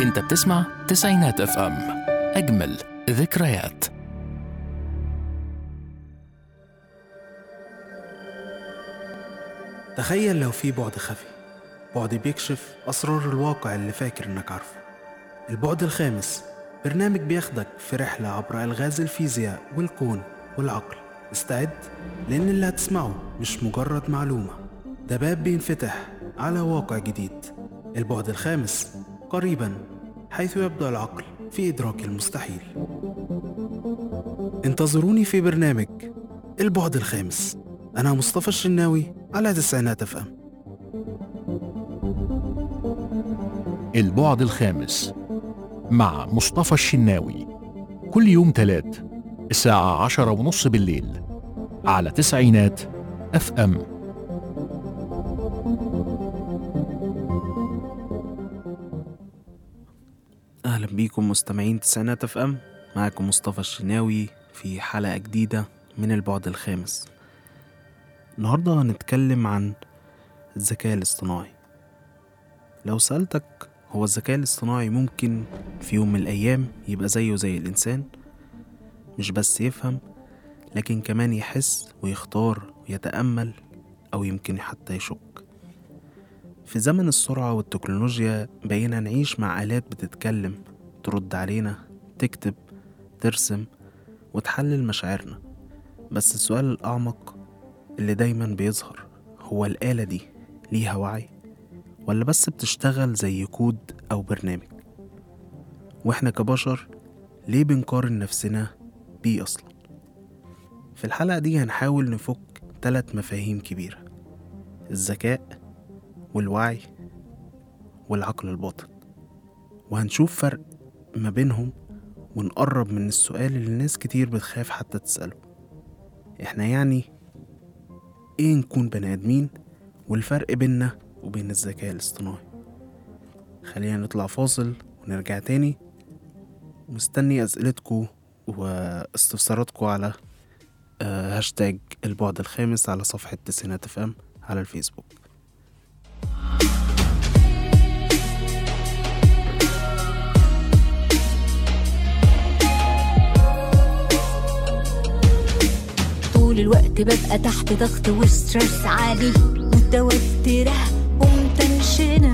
انت بتسمع تسعينات اف ام اجمل ذكريات تخيل لو في بعد خفي بعد بيكشف أسرار الواقع اللي فاكر إنك عارفه البعد الخامس برنامج بياخدك في رحلة عبر ألغاز الفيزياء والكون والعقل استعد لأن اللي هتسمعه مش مجرد معلومة ده باب بينفتح على واقع جديد البعد الخامس قريبا حيث يبدأ العقل في إدراك المستحيل انتظروني في برنامج البعد الخامس أنا مصطفى الشناوي على تسعينات اف ام البعد الخامس مع مصطفى الشناوي كل يوم تلات الساعة عشرة ونص بالليل على تسعينات اف ام أهلا بيكم مستمعين تسعينات اف ام معاكم مصطفى الشناوي في حلقة جديدة من البعد الخامس النهاردة هنتكلم عن الذكاء الاصطناعي لو سألتك هو الذكاء الاصطناعي ممكن في يوم من الأيام يبقى زيه زي الإنسان مش بس يفهم لكن كمان يحس ويختار ويتأمل أو يمكن حتى يشك في زمن السرعة والتكنولوجيا بقينا نعيش مع آلات بتتكلم ترد علينا تكتب ترسم وتحلل مشاعرنا بس السؤال الأعمق اللي دايما بيظهر هو الآلة دي ليها وعي ولا بس بتشتغل زي كود أو برنامج وإحنا كبشر ليه بنقارن نفسنا بيه أصلا في الحلقة دي هنحاول نفك تلات مفاهيم كبيرة الذكاء والوعي والعقل الباطن وهنشوف فرق ما بينهم ونقرب من السؤال اللي ناس كتير بتخاف حتى تسأله احنا يعني ايه نكون بني ادمين والفرق بيننا وبين الذكاء الاصطناعي خلينا نطلع فاصل ونرجع تاني مستني اسئلتكم واستفساراتكم على آه، هاشتاج البعد الخامس على صفحة تسعينات اف ام على الفيسبوك طول الوقت ببقى تحت ضغط وستريس عالي متوترة ومتنشنة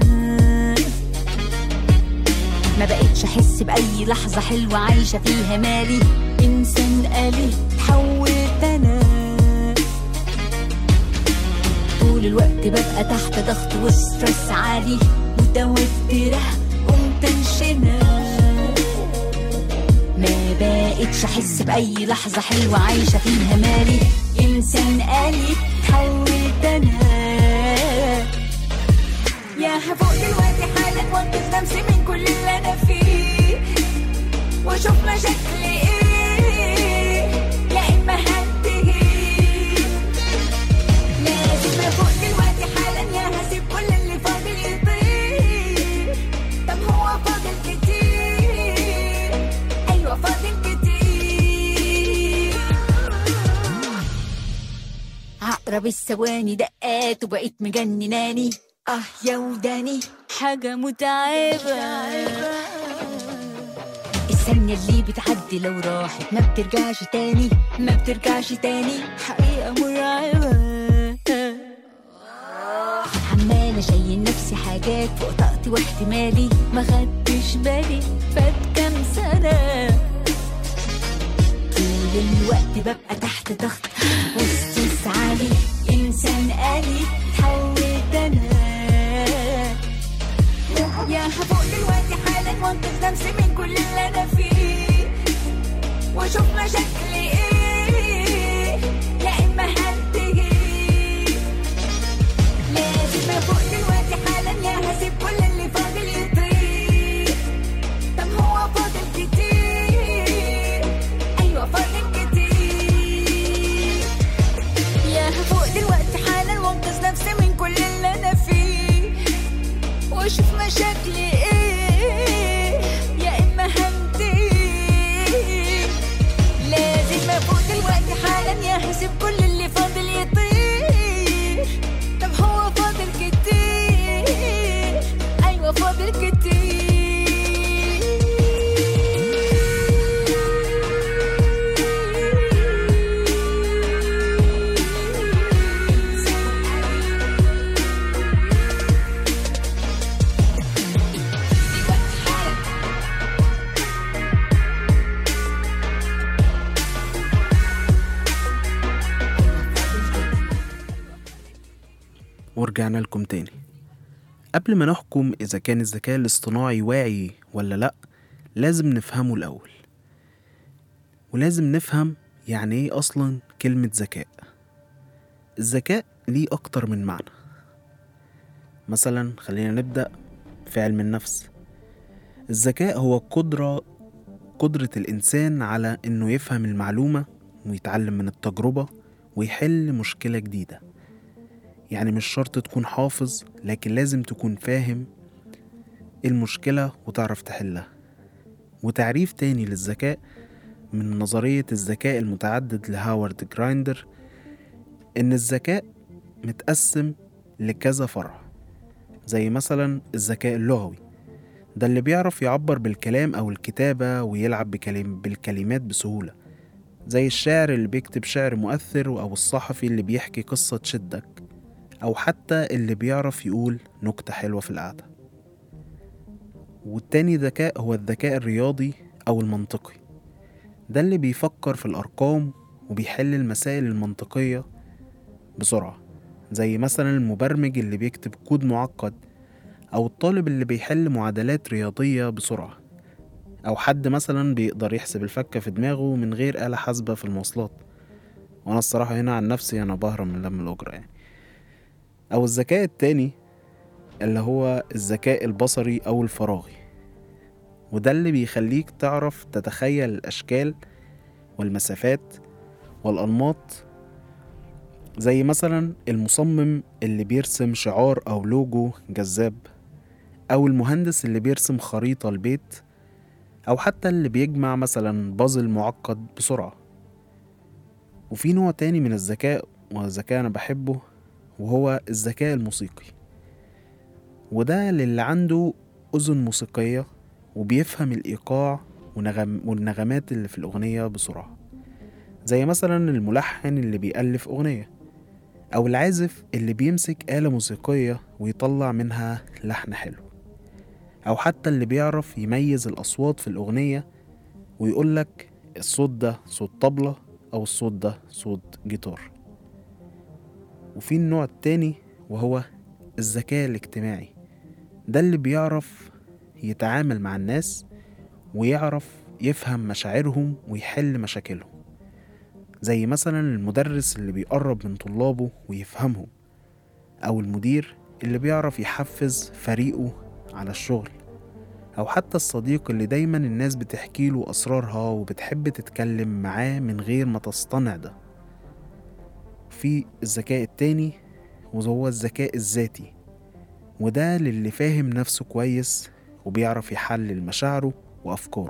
ما بقتش احس باي لحظة حلوة عايشة فيها مالي انسان آلي اتحولت انا طول الوقت ببقى تحت ضغط وستريس عالي متوترة ومتنشنة ما بقتش احس باي لحظه حلوه عايشه فيها مالي انسان آلي اتحولت انا يا هفوق دلوقتي حالا وانقذ نفسي من كل اللي انا فيه واشوف مشاكلي ايه يا اما هنتهي لازم افوق دلوقتي حالا يا هسيب كل اللي فاضل يطير طب هو فاضل كتير ايوه فاضل كتير عقرب الثواني دقات وبقيت مجنناني اه يا وداني حاجة متعبة الثانية اللي بتعدي لو راحت ما بترجعش تاني ما بترجعش تاني حقيقة مرعبة عمالة شايل نفسي حاجات فوق طاقتي واحتمالي ما خدتش بالي فات كام سنة طول الوقت ببقى تحت ضغط وستريس عالي انسان آلي اتحولت انا يا هفوق دلوقتي حالا وانقذ نفسي من كل اللي انا فيه واشوف مشاكلي ايه يا اما هنتهي لازم افوق دلوقتي حالا يا هسيب كل اللي فاضل يطير طب هو فاضل كتير ايوه فاضل كتير يا هفوق دلوقتي حالا وانقذ نفسي ورجعنا لكم تاني قبل ما نحكم إذا كان الذكاء الاصطناعي واعي ولا لأ لازم نفهمه الأول ولازم نفهم يعني إيه أصلا كلمة ذكاء الذكاء ليه أكتر من معنى مثلا خلينا نبدأ في علم النفس الذكاء هو قدرة قدرة الإنسان على إنه يفهم المعلومة ويتعلم من التجربة ويحل مشكلة جديدة يعني مش شرط تكون حافظ لكن لازم تكون فاهم المشكلة وتعرف تحلها وتعريف تاني للذكاء من نظرية الذكاء المتعدد لهاورد جرايندر إن الذكاء متقسم لكذا فرع زي مثلا الذكاء اللغوي ده اللي بيعرف يعبر بالكلام أو الكتابة ويلعب بكلم بالكلمات بسهولة زي الشاعر اللي بيكتب شعر مؤثر أو الصحفي اللي بيحكي قصة تشدك أو حتى اللي بيعرف يقول نكتة حلوة في القعدة والتاني ذكاء هو الذكاء الرياضي أو المنطقي ده اللي بيفكر في الأرقام وبيحل المسائل المنطقية بسرعة زي مثلا المبرمج اللي بيكتب كود معقد أو الطالب اللي بيحل معادلات رياضية بسرعة أو حد مثلا بيقدر يحسب الفكة في دماغه من غير آلة حاسبة في المواصلات وأنا الصراحة هنا عن نفسي أنا بهرب من لم الأجرة يعني أو الذكاء التاني اللي هو الذكاء البصري أو الفراغي وده اللي بيخليك تعرف تتخيل الأشكال والمسافات والأنماط زي مثلا المصمم اللي بيرسم شعار أو لوجو جذاب أو المهندس اللي بيرسم خريطة البيت أو حتى اللي بيجمع مثلا بازل معقد بسرعة وفي نوع تاني من الذكاء والذكاء أنا بحبه وهو الذكاء الموسيقي وده للي عنده أذن موسيقية وبيفهم الإيقاع ونغم والنغمات اللي في الأغنية بسرعة زي مثلا الملحن اللي بيألف أغنية أو العازف اللي بيمسك آلة موسيقية ويطلع منها لحن حلو أو حتى اللي بيعرف يميز الأصوات في الأغنية ويقولك الصوت ده صوت طبلة أو الصوت ده صوت جيتار وفي النوع التاني وهو الذكاء الاجتماعي ده اللي بيعرف يتعامل مع الناس ويعرف يفهم مشاعرهم ويحل مشاكلهم زي مثلا المدرس اللي بيقرب من طلابه ويفهمهم أو المدير اللي بيعرف يحفز فريقه على الشغل أو حتى الصديق اللي دايما الناس بتحكيله أسرارها وبتحب تتكلم معاه من غير ما تصطنع ده في الذكاء التاني وهو الذكاء الذاتي وده للي فاهم نفسه كويس وبيعرف يحلل مشاعره وأفكاره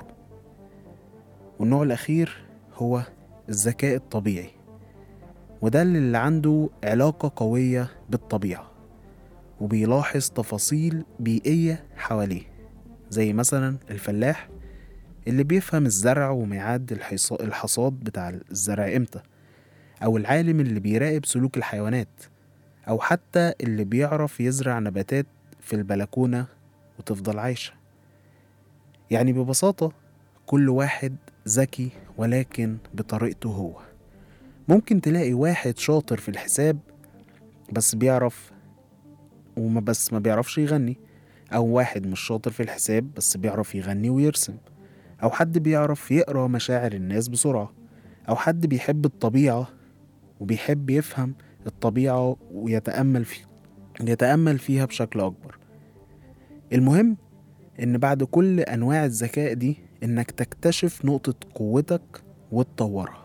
والنوع الأخير هو الذكاء الطبيعي وده اللي عنده علاقة قوية بالطبيعة وبيلاحظ تفاصيل بيئية حواليه زي مثلا الفلاح اللي بيفهم الزرع وميعاد الحصا- الحصاد بتاع الزرع امتى أو العالم اللي بيراقب سلوك الحيوانات أو حتى اللي بيعرف يزرع نباتات في البلكونة وتفضل عايشة يعني ببساطة كل واحد ذكي ولكن بطريقته هو ممكن تلاقي واحد شاطر في الحساب بس بيعرف وما بس ما بيعرفش يغني أو واحد مش شاطر في الحساب بس بيعرف يغني ويرسم أو حد بيعرف يقرأ مشاعر الناس بسرعة أو حد بيحب الطبيعة وبيحب يفهم الطبيعة ويتأمل في يتأمل فيها بشكل أكبر المهم إن بعد كل أنواع الذكاء دي إنك تكتشف نقطة قوتك وتطورها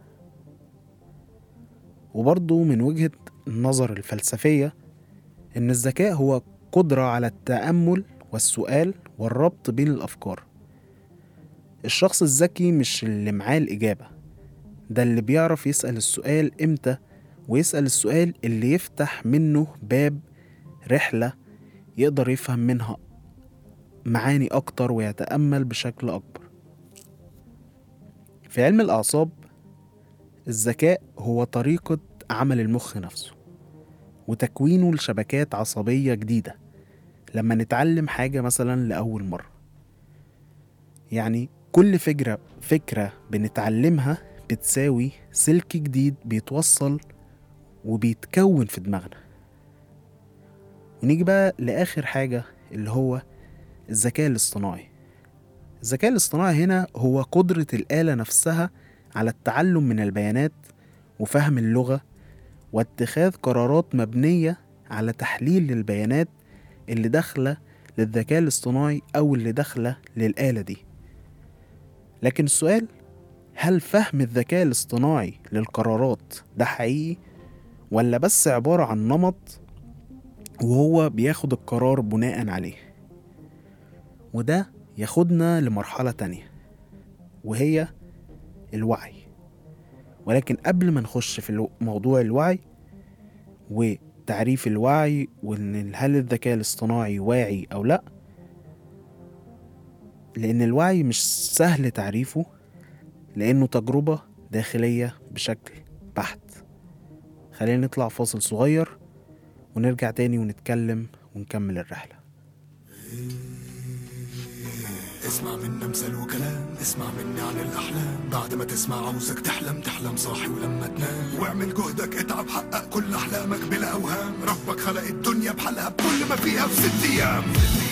وبرضه من وجهة النظر الفلسفية إن الذكاء هو قدرة على التأمل والسؤال والربط بين الأفكار الشخص الذكي مش اللي معاه الإجابة ده اللي بيعرف يسأل السؤال إمتى ويسأل السؤال اللي يفتح منه باب رحلة يقدر يفهم منها معاني أكتر ويتأمل بشكل أكبر في علم الأعصاب الذكاء هو طريقة عمل المخ نفسه وتكوينه لشبكات عصبية جديدة لما نتعلم حاجة مثلا لأول مرة يعني كل فكرة فكرة بنتعلمها بتساوي سلك جديد بيتوصل وبيتكون في دماغنا ونيجي بقى لآخر حاجة اللي هو الذكاء الاصطناعي الذكاء الاصطناعي هنا هو قدرة الآلة نفسها على التعلم من البيانات وفهم اللغة واتخاذ قرارات مبنية على تحليل البيانات اللي داخلة للذكاء الاصطناعي أو اللي داخلة للآلة دي لكن السؤال هل فهم الذكاء الاصطناعي للقرارات ده حقيقي ولا بس عبارة عن نمط وهو بياخد القرار بناء عليه وده ياخدنا لمرحلة تانية وهي الوعي ولكن قبل ما نخش في الو- موضوع الوعي وتعريف الوعي وان هل الذكاء الاصطناعي واعي او لا لان الوعي مش سهل تعريفه لانه تجربة داخلية بشكل بحت خلينا نطلع فاصل صغير ونرجع تاني ونتكلم ونكمل الرحلة اسمع منا مثل وكلام اسمع مني عن الأحلام بعد ما تسمع عاوزك تحلم تحلم صاحي ولما تنام واعمل جهدك اتعب حقق كل أحلامك بلا أوهام ربك خلق الدنيا بحالها بكل ما فيها في ست أيام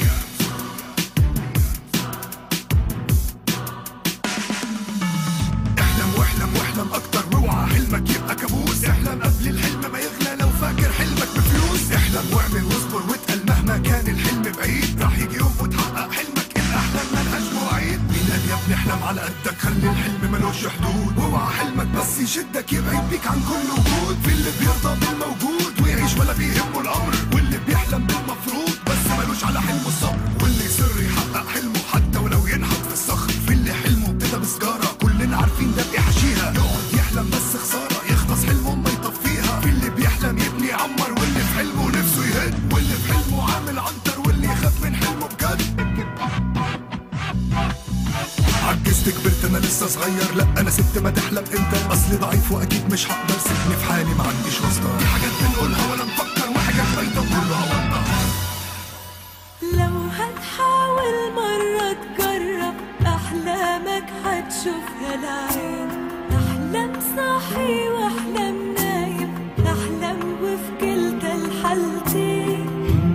احلم واحلم واحلم اكتر واوعى حلمك يبقى كابوس احلم قبل الحلم ما يغلى لو فاكر حلمك بفلوس احلم واعمل واصبر واتقل مهما كان الحلم بعيد راح يجي يوم وتحقق حلمك الاحلام ملهاش مواعيد مين قال يا ابني احلم على قدك خلي الحلم ملوش حدود واوعى حلمك بس يشدك يبعد بيك عن كل وجود في اللي بيرضى بالموجود ويعيش ولا بيهمه الامر واللي بيحلم بالمفروض بس ملوش على حلمه الصبر واللي يصر يحقق حلمه حتى ولو ينحت في الصخر في اللي حلمه ابتدى بسجاره كلنا عارفين ده بيحشيها يقعد يحلم بس خساره يخلص حلمه ما يطفيها في اللي بيحلم يبني يعمر واللي في حلمه نفسه يهد واللي في حلمه عامل عنتر واللي يخاف من حلمه بجد عجزت كبرت انا لسه صغير لا انا ست ما تحلم انت اصلي ضعيف واكيد مش هقدر سيبني في حالي ما عنديش واسطه في حاجات بنقولها ولا نفكر وحاجات بايته كلها وضع لو هتحاول مرة تجرب أحلامك هتشوفها العين أحلام صاحي وأحلام نايم أحلام وفي كلتا الحالتين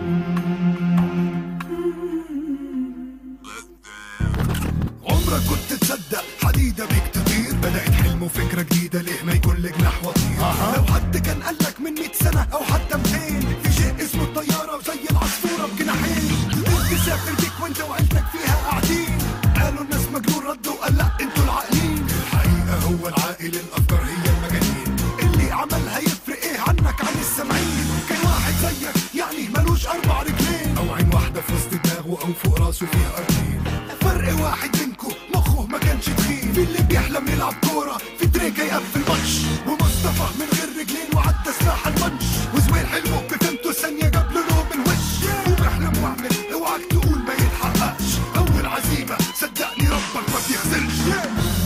عمرك كنت تصدق حديدة بيك تطير بدأت حلم وفكرة جديدة ليه ما يكون لك جناح وطير لو حد كان قالك من 100 سنة أو حتى 200 في شيء اسمه الطيارة وزي العصفورة بجناحين تقدر تسافر بيك وانت وعيلتك فيها قاعدين قالوا الناس مجنون ردوا قال لا انتوا العاقلين الحقيقة هو العاقل الأفكار هي المجانين اللي عملها يفرق ايه عنك عن السامعين كان واحد زيك يعني ملوش أربع رجلين أو عين واحدة في وسط دماغه أو فوق راسه فيها أرضين فرق واحد بينكو مخه ما كانش تخين في اللي بيحلم يلعب كورة في تريكة يقفل ماتش ومصطفى من غير رجلين وعدى سلاح المنش وزويل حلمه بفهمته ثانية جاب له نوم الوش وبحلم واعمل اوعك تقول ما يتحققش أول عزيمة صدقني ربك ما بيخسرش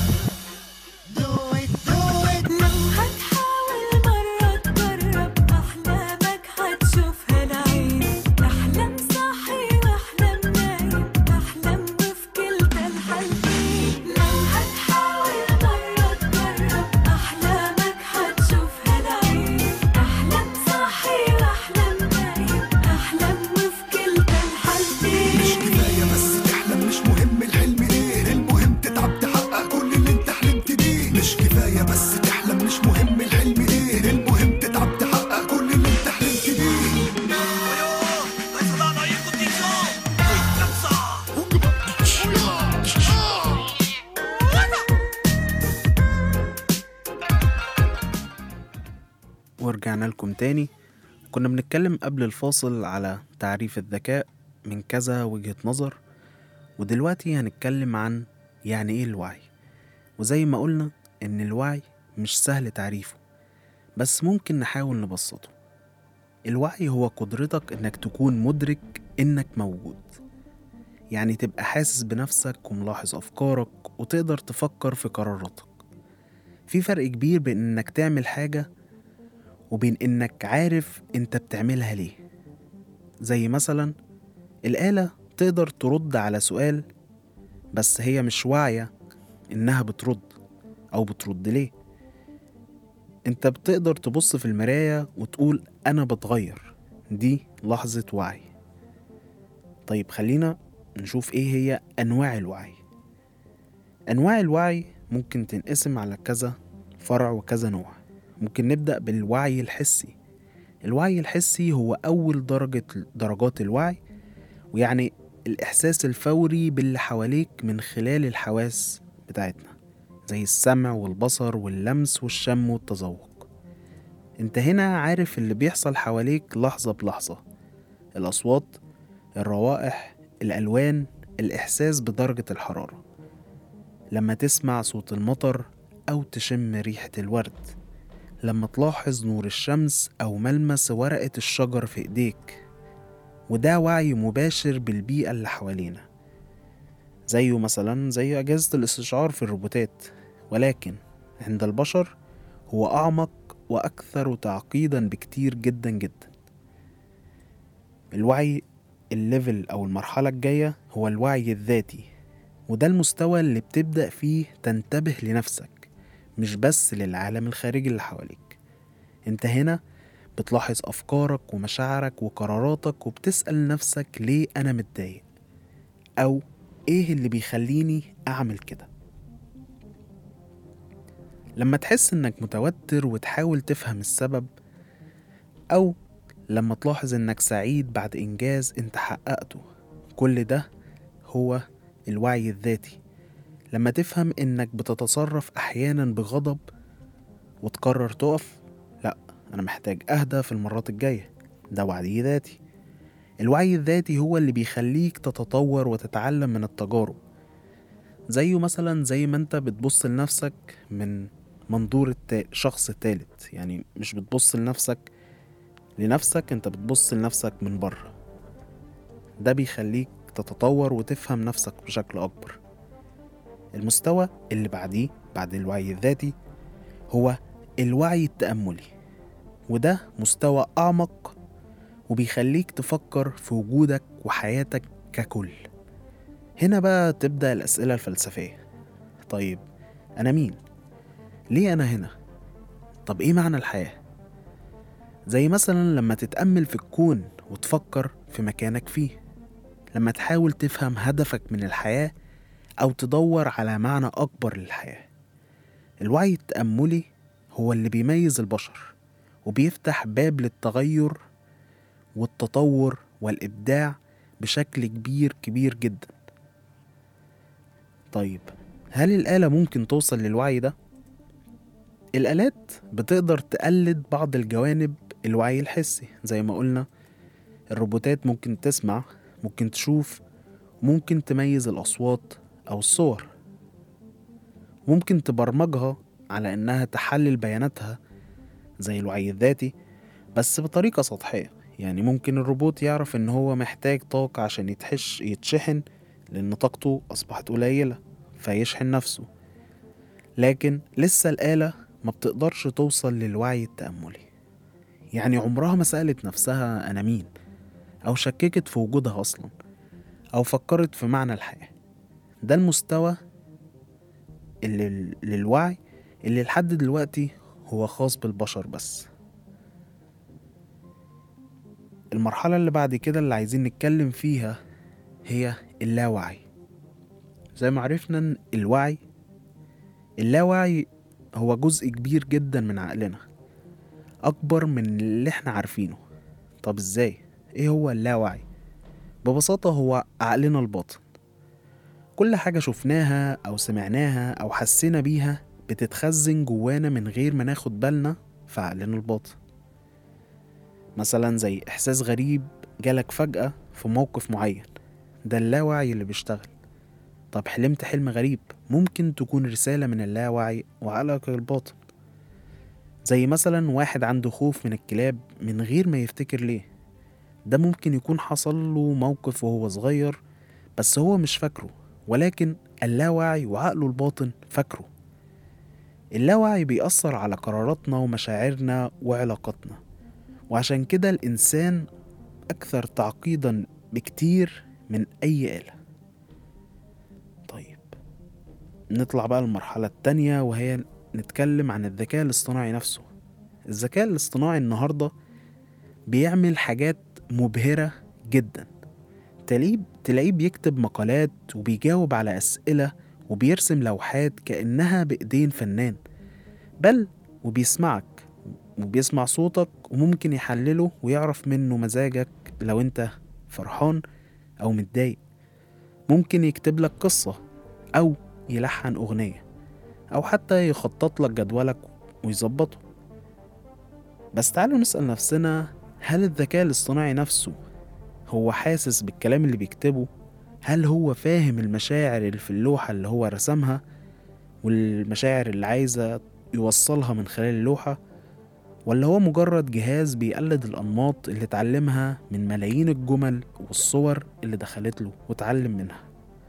لو هتحاول مرة تجرب أحلامك هتشوفها العين أحلام صاحي وأحلام نايم أحلام وفي كلتا الحالتين لو هتحاول مرة تجرب أحلامك هتشوفها العين أحلام صاحي وأحلام نايم أحلام وفي كلتا الحالتين مش كفاية بس تحلم مش مهم الحلم ايه المهم تتعب تحقق كل اللي انت حلمت بيه مش كفاية بس تحلم مش مهم الحلم ايه المهم تتعب تحقق كل اللي انت حلمت بيه ورجعنا لكم تاني كنا بنتكلم قبل الفاصل على تعريف الذكاء من كذا وجهة نظر ودلوقتي هنتكلم عن يعني ايه الوعي وزي ما قلنا ان الوعي مش سهل تعريفه بس ممكن نحاول نبسطه الوعي هو قدرتك انك تكون مدرك انك موجود يعني تبقى حاسس بنفسك وملاحظ افكارك وتقدر تفكر في قراراتك في فرق كبير بين انك تعمل حاجة وبين إنك عارف أنت بتعملها ليه زي مثلا الآلة تقدر ترد على سؤال بس هي مش واعية إنها بترد أو بترد ليه أنت بتقدر تبص في المراية وتقول أنا بتغير دي لحظة وعي طيب خلينا نشوف ايه هي انواع الوعي انواع الوعي ممكن تنقسم على كذا فرع وكذا نوع ممكن نبدأ بالوعي الحسي الوعي الحسي هو أول درجة درجات الوعي ويعني الإحساس الفوري باللي حواليك من خلال الحواس بتاعتنا زي السمع والبصر واللمس والشم والتذوق انت هنا عارف اللي بيحصل حواليك لحظة بلحظة الأصوات الروائح الألوان الإحساس بدرجة الحرارة لما تسمع صوت المطر أو تشم ريحة الورد لما تلاحظ نور الشمس أو ملمس ورقة الشجر في إيديك وده وعي مباشر بالبيئة اللي حوالينا زيه مثلا زي أجهزة الاستشعار في الروبوتات ولكن عند البشر هو أعمق وأكثر تعقيدا بكتير جدا جدا الوعي الليفل أو المرحلة الجاية هو الوعي الذاتي وده المستوى اللي بتبدأ فيه تنتبه لنفسك مش بس للعالم الخارجي اللي حواليك انت هنا بتلاحظ أفكارك ومشاعرك وقراراتك وبتسأل نفسك ليه أنا متضايق أو إيه اللي بيخليني أعمل كده لما تحس إنك متوتر وتحاول تفهم السبب أو لما تلاحظ إنك سعيد بعد إنجاز أنت حققته كل ده هو الوعي الذاتي لما تفهم إنك بتتصرف أحيانا بغضب وتقرر تقف لأ أنا محتاج أهدى في المرات الجاية ده وعي ذاتي الوعي الذاتي هو اللي بيخليك تتطور وتتعلم من التجارب زيه مثلا زي ما انت بتبص لنفسك من منظور التا... شخص تالت يعني مش بتبص لنفسك لنفسك انت بتبص لنفسك من بره ده بيخليك تتطور وتفهم نفسك بشكل أكبر المستوى اللي بعديه بعد الوعي الذاتي هو الوعي التأملي وده مستوى أعمق وبيخليك تفكر في وجودك وحياتك ككل هنا بقى تبدأ الأسئلة الفلسفية طيب أنا مين؟ ليه أنا هنا؟ طب إيه معنى الحياة؟ زي مثلا لما تتأمل في الكون وتفكر في مكانك فيه لما تحاول تفهم هدفك من الحياة أو تدور على معنى أكبر للحياة الوعي التأملي هو اللي بيميز البشر وبيفتح باب للتغير والتطور والإبداع بشكل كبير كبير جدا طيب هل الآلة ممكن توصل للوعي ده؟ الآلات بتقدر تقلد بعض الجوانب الوعي الحسي زي ما قلنا الروبوتات ممكن تسمع ممكن تشوف ممكن تميز الأصوات أو الصور ممكن تبرمجها على إنها تحلل بياناتها زي الوعي الذاتي بس بطريقة سطحية يعني ممكن الروبوت يعرف إن هو محتاج طاقة عشان يتحش يتشحن لأن طاقته أصبحت قليلة فيشحن نفسه لكن لسه الآلة ما بتقدرش توصل للوعي التأملي يعني عمرها ما سألت نفسها أنا مين أو شككت في وجودها أصلا أو فكرت في معنى الحياة ده المستوى اللي للوعي اللي لحد دلوقتي هو خاص بالبشر بس المرحلة اللي بعد كده اللي عايزين نتكلم فيها هي اللاوعي زي ما عرفنا إن الوعي اللاوعي هو جزء كبير جدا من عقلنا أكبر من اللي احنا عارفينه طب ازاي؟ ايه هو اللاوعي؟ ببساطة هو عقلنا الباطن كل حاجة شفناها أو سمعناها أو حسينا بيها بتتخزن جوانا من غير ما ناخد بالنا في عقلنا الباطن مثلا زي إحساس غريب جالك فجأة في موقف معين ده اللاوعي اللي بيشتغل طب حلمت حلم غريب ممكن تكون رسالة من اللاوعي وعقلك الباطن زي مثلا واحد عنده خوف من الكلاب من غير ما يفتكر ليه ده ممكن يكون حصل له موقف وهو صغير بس هو مش فاكره ولكن اللاوعي وعقله الباطن فاكره اللاوعي بيأثر على قراراتنا ومشاعرنا وعلاقاتنا وعشان كده الإنسان أكثر تعقيدا بكتير من أي آلة طيب نطلع بقى المرحلة التانية وهي نتكلم عن الذكاء الاصطناعي نفسه الذكاء الاصطناعي النهاردة بيعمل حاجات مبهرة جدا تلاقيه تلاقيه بيكتب مقالات وبيجاوب على أسئلة وبيرسم لوحات كأنها بإيدين فنان بل وبيسمعك وبيسمع صوتك وممكن يحلله ويعرف منه مزاجك لو انت فرحان أو متضايق ممكن يكتب لك قصة أو يلحن أغنية أو حتى يخطط لك جدولك ويظبطه بس تعالوا نسأل نفسنا هل الذكاء الاصطناعي نفسه هو حاسس بالكلام اللي بيكتبه هل هو فاهم المشاعر اللي في اللوحة اللي هو رسمها والمشاعر اللي عايزة يوصلها من خلال اللوحة ولا هو مجرد جهاز بيقلد الأنماط اللي اتعلمها من ملايين الجمل والصور اللي دخلت له واتعلم منها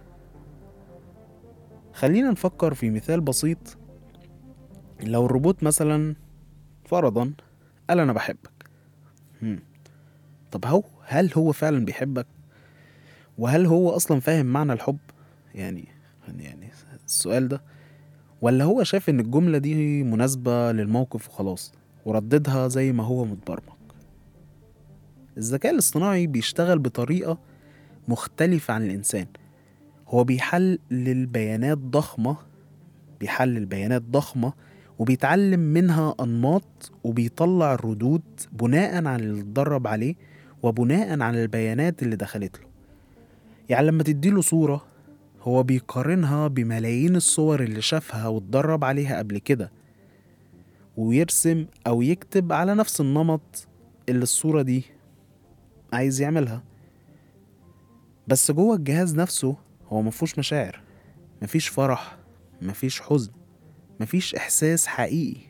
خلينا نفكر في مثال بسيط لو الروبوت مثلا فرضا قال أنا بحبك هم. طب هو هل هو فعلا بيحبك وهل هو أصلا فاهم معنى الحب يعني يعني السؤال ده ولا هو شاف إن الجملة دي مناسبة للموقف وخلاص ورددها زي ما هو متبرمج الذكاء الاصطناعي بيشتغل بطريقة مختلفة عن الإنسان هو بيحلل بيانات ضخمة بيحلل بيانات ضخمة وبيتعلم منها أنماط وبيطلع الردود بناء على اللي اتدرب عليه وبناء على البيانات اللي دخلت له يعني لما تديله صورة هو بيقارنها بملايين الصور اللي شافها واتدرب عليها قبل كده ويرسم أو يكتب على نفس النمط اللي الصورة دي عايز يعملها بس جوه الجهاز نفسه هو مفهوش مشاعر مفيش فرح مفيش حزن مفيش إحساس حقيقي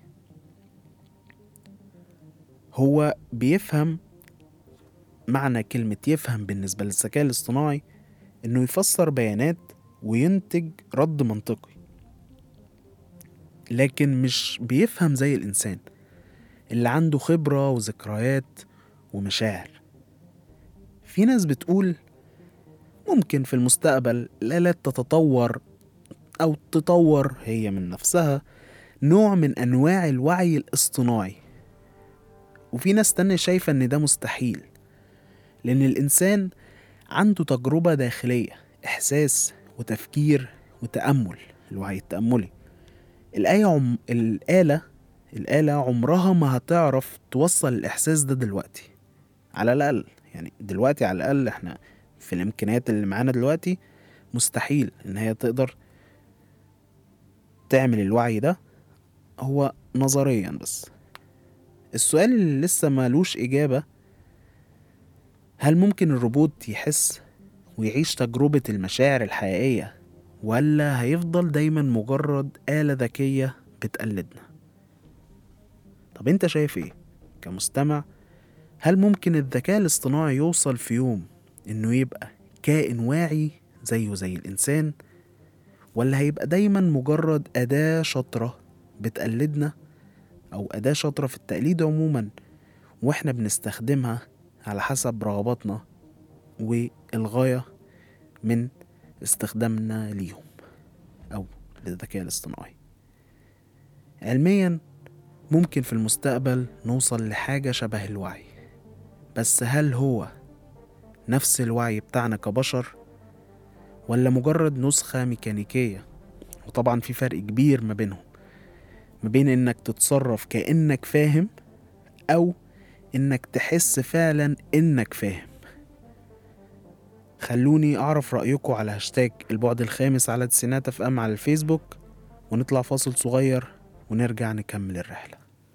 هو بيفهم معنى كلمة يفهم بالنسبة للذكاء الاصطناعي إنه يفسر بيانات وينتج رد منطقي لكن مش بيفهم زي الإنسان اللي عنده خبرة وذكريات ومشاعر في ناس بتقول ممكن في المستقبل الآلات تتطور أو تطور هي من نفسها نوع من أنواع الوعي الاصطناعي وفي ناس تانية شايفة إن ده مستحيل لأن الإنسان عنده تجربة داخلية إحساس وتفكير وتأمل الوعي التأملي الآية عم... الآلة الآلة عمرها ما هتعرف توصل الإحساس ده دلوقتي على الأقل يعني دلوقتي على الأقل إحنا في الإمكانيات اللي معانا دلوقتي مستحيل إن هي تقدر تعمل الوعي ده هو نظريا بس السؤال اللي لسه مالوش إجابة هل ممكن الروبوت يحس ويعيش تجربة المشاعر الحقيقية ولا هيفضل دايما مجرد آلة ذكية بتقلدنا طب انت شايف ايه كمستمع هل ممكن الذكاء الاصطناعي يوصل في يوم انه يبقى كائن واعي زيه زي الانسان ولا هيبقى دايما مجرد أداة شاطرة بتقلدنا أو أداة شاطرة في التقليد عموما وإحنا بنستخدمها على حسب رغباتنا والغاية من استخدامنا ليهم أو للذكاء الاصطناعي علميا ممكن في المستقبل نوصل لحاجة شبه الوعي بس هل هو نفس الوعي بتاعنا كبشر ولا مجرد نسخة ميكانيكية وطبعا في فرق كبير ما بينهم ما بين انك تتصرف كأنك فاهم او انك تحس فعلا انك فاهم خلوني اعرف رأيكم على هاشتاج البعد الخامس على تسعينات اف ام على الفيسبوك ونطلع فاصل صغير ونرجع نكمل الرحلة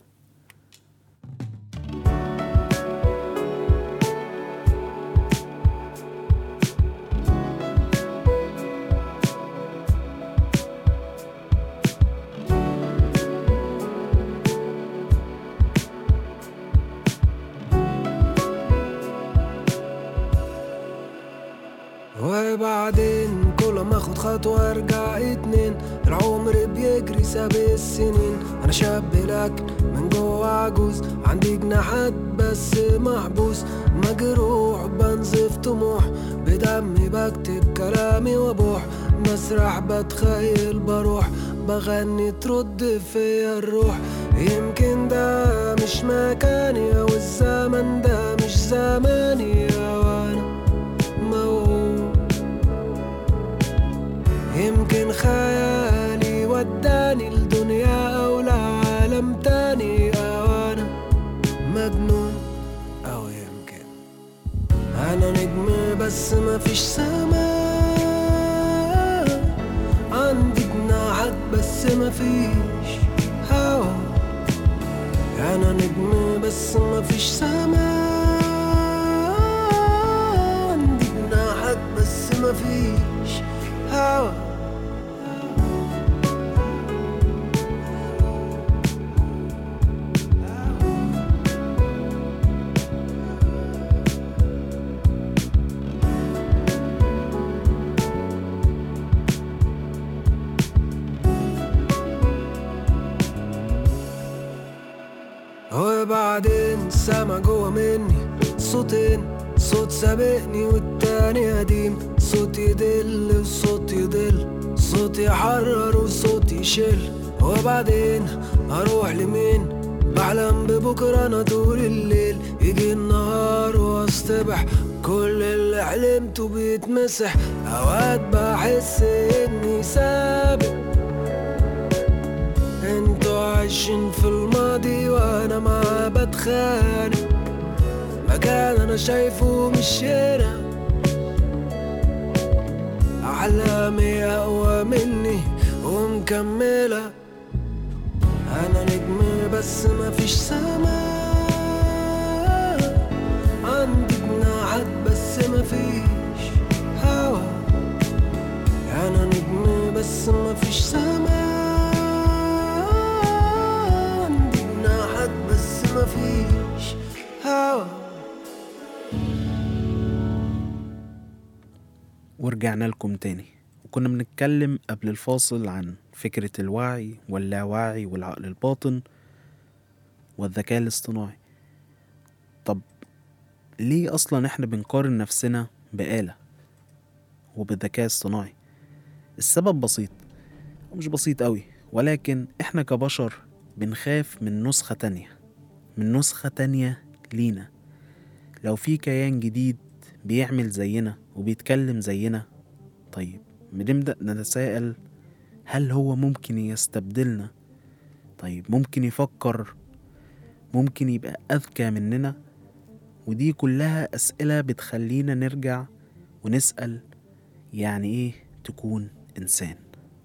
وبعدين كل ما اخد خطوة ارجع اتنين العمر بيجري ساب السنين انا شاب لكن من جوه عجوز عندي جناحات بس محبوس مجروح بنزف طموح بدمي بكتب كلامي وابوح مسرح بتخيل بروح بغني ترد فيا الروح يمكن ده مش مكاني او الزمن ده مش زماني او انا موهوم يمكن خيالي وداني لدنيا او لعالم تاني او انا مجنون او يمكن انا نجم بس مفيش سما عندي جناحات بس مفيش هوا انا نجم بس مفيش سما عندي جناحات بس مفيش هوا وبعدين سما جوا مني صوتين صوت سابقني والتاني قديم صوت يدل وصوت يضل صوت يحرر وصوت يشل وبعدين اروح لمين بحلم ببكرة انا طول الليل يجي النهار واصطبح كل اللي حلمته بيتمسح اوقات بحس اني سابق انتوا عايشين في الماضي وانا معاه بتخانق مكان انا شايفه مش هنا احلامي اقوى مني ومكمله انا نجم بس مفيش سما عندي جناحات بس مفيش هوا انا نجم بس مفيش سما عندي جناحات بس مفيش هوا ورجعنا لكم تاني وكنا بنتكلم قبل الفاصل عن فكرة الوعي واللاوعي والعقل الباطن والذكاء الاصطناعي طب ليه أصلا احنا بنقارن نفسنا بآلة وبالذكاء الصناعي السبب بسيط مش بسيط قوي ولكن احنا كبشر بنخاف من نسخة تانية من نسخة تانية لينا لو في كيان جديد بيعمل زينا وبيتكلم زينا طيب بنبدأ نتساءل هل هو ممكن يستبدلنا طيب ممكن يفكر ممكن يبقى أذكى مننا ودي كلها أسئلة بتخلينا نرجع ونسأل يعني إيه تكون إنسان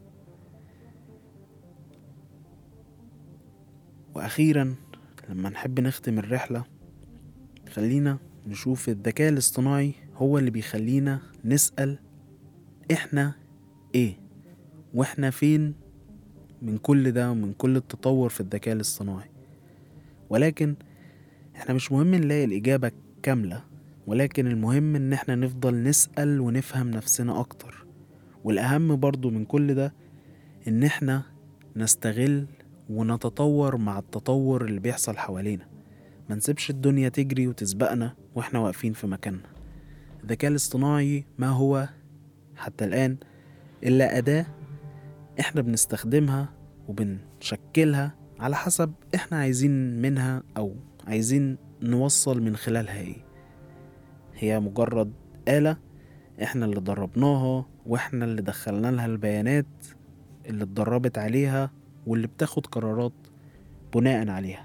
وأخيرا لما نحب نختم الرحلة خلينا نشوف الذكاء الاصطناعي هو اللي بيخلينا نسأل إحنا إيه وإحنا فين من كل ده ومن كل التطور في الذكاء الاصطناعي ولكن إحنا مش مهم نلاقي الإجابة كاملة ولكن المهم إن إحنا نفضل نسأل ونفهم نفسنا أكتر والأهم برضو من كل ده إن إحنا نستغل ونتطور مع التطور اللي بيحصل حوالينا ما نسيبش الدنيا تجري وتسبقنا واحنا واقفين في مكاننا الذكاء الاصطناعي ما هو حتى الآن إلا أداة احنا بنستخدمها وبنشكلها على حسب احنا عايزين منها أو عايزين نوصل من خلالها ايه هي مجرد آلة احنا اللي دربناها واحنا اللي دخلنا لها البيانات اللي اتدربت عليها واللي بتاخد قرارات بناء عليها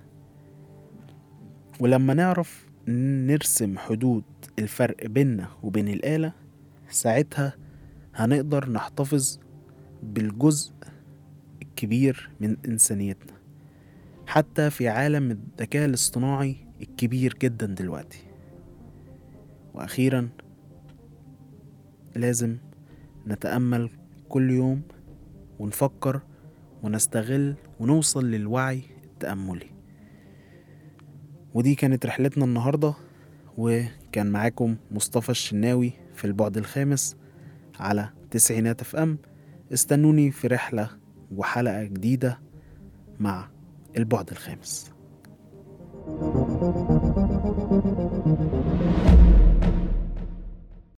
ولما نعرف نرسم حدود الفرق بيننا وبين الآلة ساعتها هنقدر نحتفظ بالجزء الكبير من إنسانيتنا حتى في عالم الذكاء الاصطناعي الكبير جدا دلوقتي وأخيرا لازم نتأمل كل يوم ونفكر ونستغل ونوصل للوعي التأملي ودي كانت رحلتنا النهاردة وكان معاكم مصطفى الشناوي في البعد الخامس على تسعينات اف ام استنوني في رحلة وحلقة جديدة مع البعد الخامس thank you